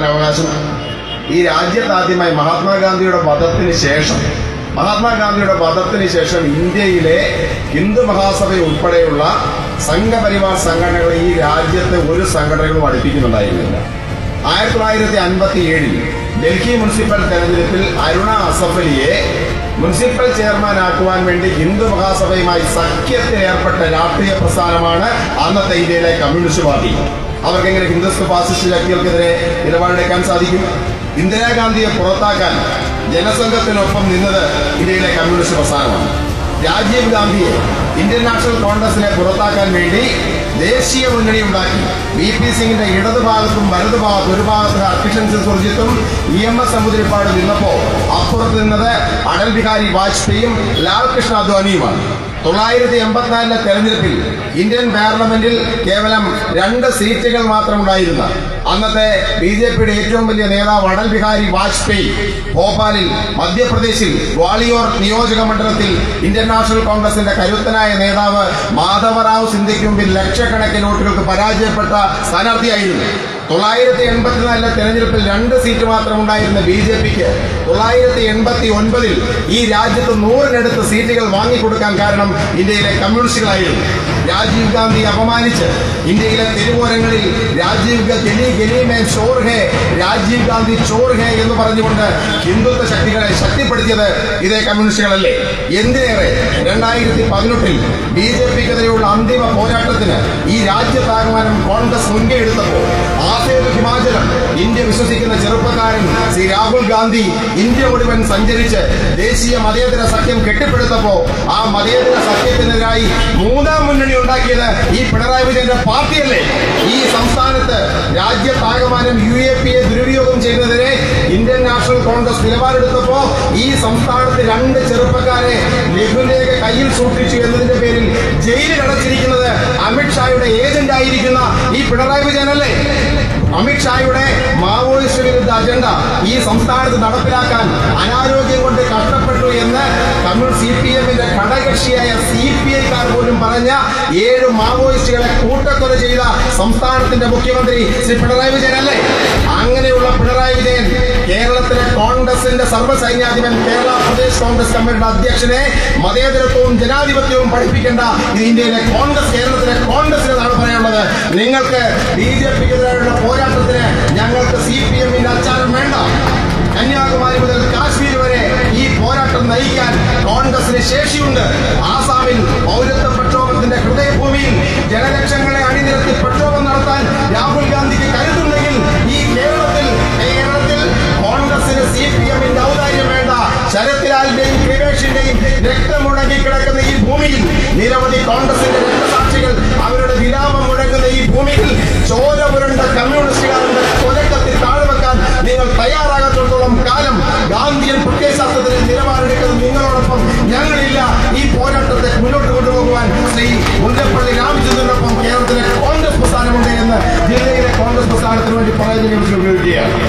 അവകാശം ഈ രാജ്യത്ത് ആദ്യമായി മഹാത്മാഗാന്ധിയുടെ വധത്തിന് ശേഷം മഹാത്മാഗാന്ധിയുടെ വധത്തിന് ശേഷം ഇന്ത്യയിലെ ഹിന്ദു മഹാസഭ ഉൾപ്പെടെയുള്ള സംഘപരിവാർ സംഘടനകൾ ഈ രാജ്യത്തെ ഒരു സംഘടനകളും അടുപ്പിക്കുന്നുണ്ടായിരുന്നില്ല ആയിരത്തി തൊള്ളായിരത്തി അൻപത്തി ഏഴിൽ ഡൽഹി മുനിസിപ്പൽ തെരഞ്ഞെടുപ്പിൽ അരുണ അസഫലിയെ മുനിസിപ്പൽ ചെയർമാനാക്കുവാൻ വേണ്ടി ഹിന്ദു മഹാസഭയുമായി സഖ്യത്തിൽ ഏർപ്പെട്ട രാഷ്ട്രീയ പ്രസ്ഥാനമാണ് അന്നത്തെ ഇന്ത്യയിലെ കമ്മ്യൂണിസ്റ്റ് പാർട്ടി അവർക്ക് എങ്ങനെ ഹിന്ദുത്വ ഫാസിസ്റ്റ് ശക്തികൾക്കെതിരെ നിലപാടെടുക്കാൻ സാധിക്കും ഇന്ദിരാഗാന്ധിയെ പുറത്താക്കാൻ ജനസംഘത്തിനൊപ്പം നിന്നത് ഇന്ത്യയിലെ കമ്മ്യൂണിസ്റ്റ് പ്രസ്ഥാനമാണ് രാജീവ് ഗാന്ധിയെ ഇന്ത്യൻ നാഷണൽ കോൺഗ്രസിനെ പുറത്താക്കാൻ വേണ്ടി ദേശീയ മുന്നണി ഉണ്ടാക്കി വി പി സിംഗിന്റെ ഇടതുഭാഗത്തും വലതുഭാഗത്തും ഒരു ഭാഗത്ത് അധ്യക്ഷൻ സുർജിത്തും ഇ എം എസ് സമുദ്രിപ്പാട് നിന്നപ്പോ അപ്പുറത്ത് നിന്നത് അടൽ ബിഹാരി വാജ്പേയിയും ലാൽകൃഷ്ണ അദ്വാനിയുമാണ് തൊള്ളായിരത്തി എൺപത്തിനാലിലെ തെരഞ്ഞെടുപ്പിൽ ഇന്ത്യൻ പാർലമെന്റിൽ കേവലം രണ്ട് സീറ്റുകൾ മാത്രം ഉണ്ടായിരുന്ന അന്നത്തെ ബി ജെ പിയുടെ ഏറ്റവും വലിയ നേതാവ് അടൽ ബിഹാരി വാജ്പേയി ഭോപ്പാലിൽ മധ്യപ്രദേശിൽ ഗ്വാളിയോർ നിയോജക മണ്ഡലത്തിൽ ഇന്ത്യൻ നാഷണൽ കോൺഗ്രസിന്റെ കരുത്തനായ നേതാവ് മാധവറാവു സിന്ധ്യയ്ക്ക് മുമ്പിൽ ലക്ഷക്കണക്കിന് വോട്ടുകൾക്ക് പരാജയപ്പെട്ട സ്ഥാനാർത്ഥിയായിരുന്നു തൊള്ളായിരത്തി എൺപത്തിനാലിലെ തെരഞ്ഞെടുപ്പിൽ രണ്ട് സീറ്റ് മാത്രം ഉണ്ടായിരുന്ന ബി ജെ പിക്ക് തൊള്ളായിരത്തി എൺപത്തി ഒൻപതിൽ ഈ രാജ്യത്ത് നൂറിനടുത്ത് സീറ്റുകൾ വാങ്ങിക്കൊടുക്കാൻ കാരണം ഇന്ത്യയിലെ കമ്മ്യൂണിസ്റ്റുകളായിരുന്നു രാജീവ് ഗാന്ധി അപമാനിച്ച് ഇന്ത്യയിലെ തെരുവോരങ്ങളിൽ രാജീവ് ഗ- ഗലി ഗലി മേ ചോർ ഹേ രാജീവ് ഗാന്ധി ചോർ ഹേ എന്ന് പറഞ്ഞുകൊണ്ട് ഹിന്ദുത്വ ശക്തികളെ ശക്തിപ്പെടുത്തിയത് ഇതേ കമ്മ്യൂണിസ്റ്റുകളല്ലേ എന്തിനേറെ രണ്ടായിരത്തി പതിനെട്ടിൽ ബി ജെ പിക്കെതിരെയുള്ള അന്തിമ പോരാട്ടത്തിന് ഈ രാജ്യത്താകമാനം കോൺഗ്രസ് മുൻകൈ എടുത്തപ്പോൾ ആസേതു ഹിമാചലം ഇന്ത്യ വിശ്വസിക്കുന്ന ചെറുപ്പക്കാരൻ ശ്രീ രാഹുൽ ഗാന്ധി ഇന്ത്യ മുഴുവൻ സഞ്ചരിച്ച് ദേശീയ മതേതര സഖ്യം കെട്ടിപ്പടുത്തപ്പോ ആ മതേതര സഖ്യത്തിനെതിരായി മൂന്നാം മുന്നണി ഉണ്ടാക്കിയത് ഈ പിണറായി വിജയന്റെ പാർട്ടിയല്ലേ ഈ സംസ്ഥാനത്ത് രാജ്യത്താകമാനം യു എ പിയെ ദുരുപയോഗം ചെയ്യുന്നതിനെ ഇന്ത്യൻ നാഷണൽ കോൺഗ്രസ് നിലപാടെടുത്തപ്പോ ഈ സംസ്ഥാനത്ത് രണ്ട് ചെറുപ്പക്കാരെ ലഘുലേഖ കയ്യിൽ സൂക്ഷിച്ചു എന്നതിന്റെ പേരിൽ ജയിലിൽ അടച്ചിരിക്കുന്നത് അമിത്ഷായുടെ ഏജന്റ് ആയിരിക്കുന്ന ഈ പിണറായി വിജയനല്ലേ അമിത്ഷായുടെ മാവോയിസ്റ്റ് വിരുദ്ധ അജണ്ട ഈ സംസ്ഥാനത്ത് നടപ്പിലാക്കാൻ അനാരോഗ്യം കൊണ്ട് കഷ്ടപ്പെട്ടു എന്ന് തമിഴ് സി പി എമ്മിന്റെ ഘടകകക്ഷിയായ സി പി ഐക്കാർ പോലും പറഞ്ഞ ഏഴ് മാവോയിസ്റ്റുകളെ കൂട്ടക്കൊല ചെയ്ത സംസ്ഥാനത്തിന്റെ മുഖ്യമന്ത്രി ശ്രീ പിണറായി വിജയനല്ലേ അങ്ങനെയുള്ള പിണറായി വിജയൻ കേരളത്തിലെ കോൺഗ്രസിന്റെ സർവ്വസൈന്യാധിപൻ കേരള പ്രദേശ് കോൺഗ്രസ് കമ്മിറ്റിയുടെ അധ്യക്ഷനെ മതേതരത്വവും ജനാധിപത്യവും പഠിപ്പിക്കേണ്ട ഇത് ഇന്ത്യയിലെ കോൺഗ്രസ് കേരളത്തിലെ കോൺഗ്രസിനെന്നാണ് പറയാനുള്ളത് നിങ്ങൾക്ക് ബി ജെ പിക്കെതിരായുള്ള പോരാട്ടത്തിന് ഞങ്ങൾക്ക് സി പി എമ്മിന്റെ അച്ചാരം വേണ്ട കന്യാകുമാരി മുതൽ കാശ്മീർ വരെ ഈ പോരാട്ടം നയിക്കാൻ കോൺഗ്രസിന് ശേഷിയുണ്ട് ആസാമിൽ പൗരത്വ പ്രക്ഷോഭത്തിന്റെ ഹൃദയഭൂമിയിൽ ജനലക്ഷങ്ങളെ അണിനിരത്തി പ്രക്ഷോഭം നടത്താൻ രാഹുൽ ഗാന്ധിക്ക് കരുതുണ്ടെങ്കിൽ ഈ കേരളത്തിൽ കേരളത്തിൽ കോൺഗ്രസിന് സി പി എമ്മിന്റെ ഔദാര്യം വേണ്ട ശരത്ലാലിന്റെയും കൃപേഷിന്റെയും രക്തം മുടങ്ങി കിടക്കുന്ന ഈ ഭൂമിയിൽ നിരവധി കോൺഗ്രസിന്റെ രക്തസാക്ഷികൾ അവരുടെ വിലാപം മുഴങ്ങുന്ന ഈ ഭൂമിയിൽ ചോര പുരണ്ട കമ്മ്യൂണിസ്റ്റുകാരുടെ കൊലക്കത്തിൽ താഴ്വെക്കാൻ നിങ്ങൾ തയ്യാറാകത്തോളം കാലം ഗാന്ധിയൻ പ്രത്യയശാസ്ത്രത്തിന് നിലപാടെടുക്കുന്ന നിങ്ങളോടൊപ്പം ഞങ്ങളില്ല ഈ പോരാട്ടത്തെ മുന്നോട്ട് കൊണ്ടുപോകുവാൻ ശ്രീ മുല്ലപ്പള്ളി രാമചന്ദ്രനൊപ്പം കേരളത്തിലെ കോൺഗ്രസ് പ്രസ്ഥാനമുണ്ട് എന്ന് ജില്ലയിലെ കോൺഗ്രസ് പ്രസ്ഥാനത്തിന് വേണ്ടി പറയുന്നതിനെ കുറിച്ച് ഉപയോഗിക്കുകയാണ്